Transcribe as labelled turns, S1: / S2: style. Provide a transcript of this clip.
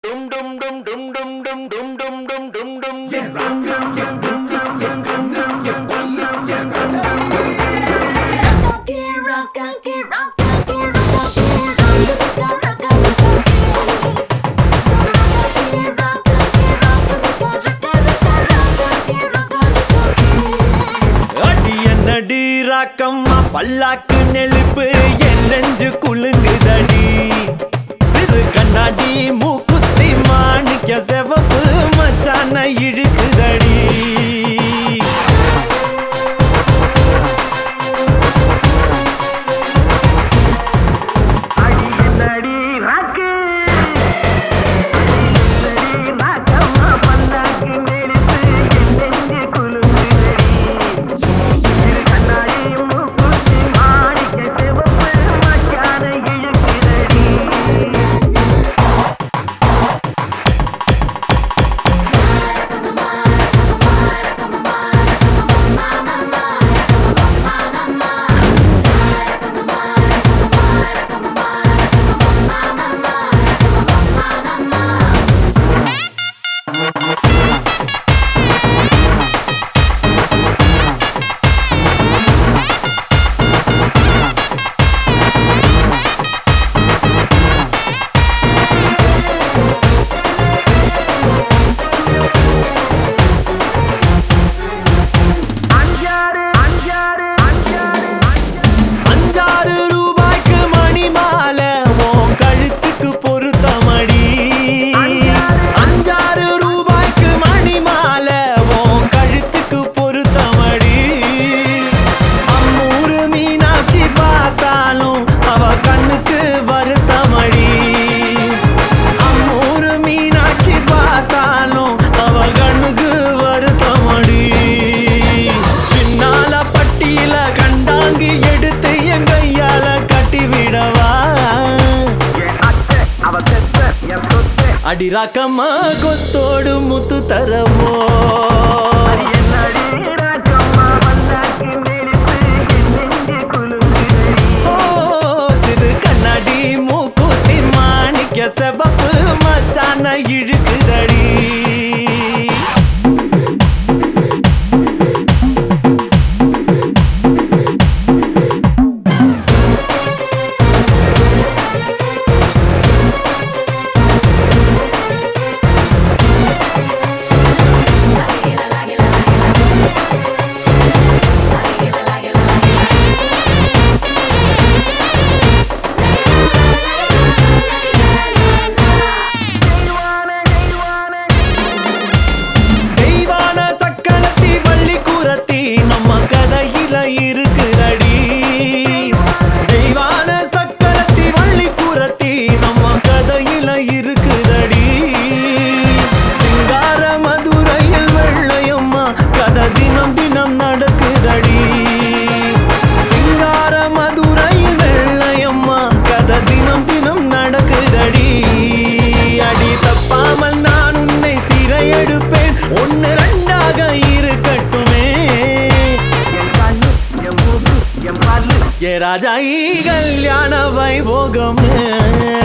S1: Dum dum dum dum dum dum dum dum dum dum dum dum.
S2: அடி என்னடி ராக்கம்மா பல்லாக்கு நெழுப்பு என் நெஞ்சு குலுங்குதடி சிறு கண்ணாடி மூக்குத்தி மாணிக்க செவப்பு மச்சான இழுக்குதடி
S1: அடி என்னடி ராக்கு அடி ராக்கம்மா பல்லாக்கு நெருப்பு என் நெஞ்சு குலுங்குதடி. இரு கண்ணாடி மூக்குத்தி மாணிக்க சிவப்பு மச்சான இழுக்குதடி. அஞ்சாறு அஞ்சாறு அஞ்சாறு
S2: அஞ்சாறு ரூபாய்க்கு மணி மாலை உன் கழுத்துக்கு பொருத்தமடி அஞ்சாறு ரூபாய்க்கு மணி மாலை உன் கழுத்துக்கு பொருத்தமடி அம்மூரு மீனாட்சி பார்த்தாலும் அவ கண்ணுக்கு வருத்தமடி அம்மூரு மீனாட்சி பார்த்தாலும் அவ கண்ணுக்கு வருத்தமடி சின்னால பட்டியில கண்டாங்கி எடுத்து என் கையால கட்டி விடவா
S1: என் அத்தை அவ பெத்த என் சொத்து
S2: அடி ராக்கம்மா கொத்தோடு முத்து தரவோ
S1: அது என்னடி ராஜம்மா பல்லாக்கு நெருப்பு என் நெஞ்சு குலுங்குதடி.
S2: ஓ, சிறு கண்ணாடி மூக்குத்தி மாணிக்க செவப்பு மச்சான இழுக்குதடி தெய்வான சக்கனத்தி வள்ளி கூரத்தி நம்ம கதையில இருக்குதடி தெய்வான சக்கரத்தி வள்ளி கூரத்தி நம்ம கதையில இருக்குதடி சிங்கார மதுரையில் வெள்ளையம்மா கதை தினம் தினம் நடக்குதடி சிங்கார மதுரையில் வெள்ளையம்மா கதை தினம் தினம் நடக்குதடி அடி தப்பாமல் நான் உன்னை சிறையெடுப்பேன் ஒன்னு ரெண்டாக இருக்கட்டுமே
S1: என் கண்ணு என் மூக்கு என் பல்லு
S2: ஏ ராஜா ஈ கல்யாண வைபோகம்